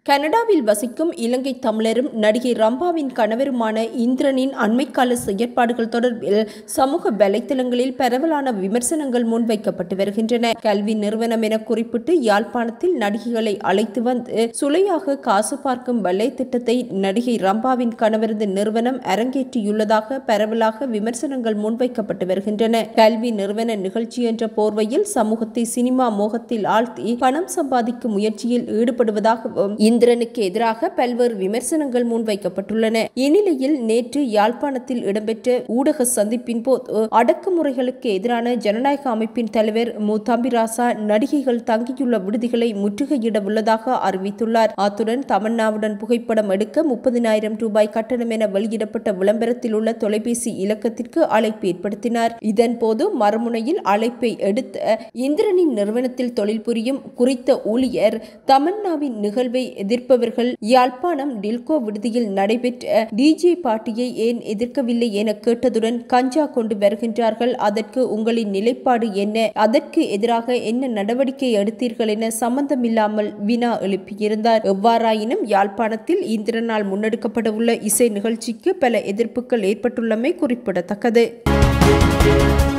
கனடாவில் வசிக்கும் இலங்கை தமிழரும் நடிகை ரம்பாவின் கணவருமான இந்திரனின் அண்மைக்கால செயற்பாடுகள் தொடர்பில் சமூக வலைத்தளங்களில் பரவலான விமர்சனங்கள் முன்வைக்கப்பட்டு வருகின்றன கல்வி நிறுவனம் என குறிப்பிட்டு யாழ்ப்பாணத்தில் நடிகைகளை அழைத்து வந்து சுளையாக காசு பார்க்கும் வெள்ளை திட்டத்தை நடிகை ரம்பாவின் கணவரது நிறுவனம் அரங்கேற்றியுள்ளதாக பரவலாக விமர்சனங்கள் முன்வைக்கப்பட்டு வருகின்றன கல்வி நிறுவன நிகழ்ச்சி என்ற போர்வையில் சமூகத்தை சினிமா மோகத்தில் ஆழ்த்தி பணம் சம்பாதிக்கும் முயற்சியில் ஈடுபடுவதாகவும் இந்திரனுக்கு எதிராக பல்வேறு விமர்சனங்கள் முன்வைக்கப்பட்டுள்ளன இந்நிலையில் நேற்று யாழ்ப்பாணத்தில் இடம்பெற்ற ஊடக சந்திப்பின் போது அடக்குமுறைகளுக்கு எதிரான ஜனநாயக அமைப்பின் தலைவர் மு தம்பிராசா நடிகைகள் தங்கியுள்ள விடுதிகளை முற்றுகையிட உள்ளதாக அறிவித்துள்ளார் அத்துடன் தமன்னாவுடன் புகைப்படம் எடுக்க முப்பதினாயிரம் ரூபாய் கட்டணம் என வெளியிடப்பட்ட விளம்பரத்தில் உள்ள தொலைபேசி இலக்கத்திற்கு அழைப்பு ஏற்படுத்தினார் இதன்போது மறுமுனையில் அழைப்பை எடுத்த இந்திரனின் நிறுவனத்தில் தொழில் புரியும் குறித்த ஊழியர் தமன்னாவின் நிகழ்வை எதிர்ப்பவர்கள் யாழ்ப்பாணம் டில்கோ விடுதியில் நடைபெற்ற டிஜே பார்ட்டியை ஏன் எதிர்க்கவில்லை என கேட்டதுடன் கஞ்சா கொண்டு வருகின்றார்கள் அதற்கு உங்களின் நிலைப்பாடு என்ன அதற்கு எதிராக என்ன நடவடிக்கை எடுத்தீர்கள் என சம்பந்தமில்லாமல் வினா எழுப்பியிருந்தார் எவ்வாறாயினும் யாழ்ப்பாணத்தில் இந்திரனால் முன்னெடுக்கப்பட உள்ள இசை நிகழ்ச்சிக்கு பல எதிர்ப்புகள் ஏற்பட்டுள்ளமை குறிப்பிடத்தக்கது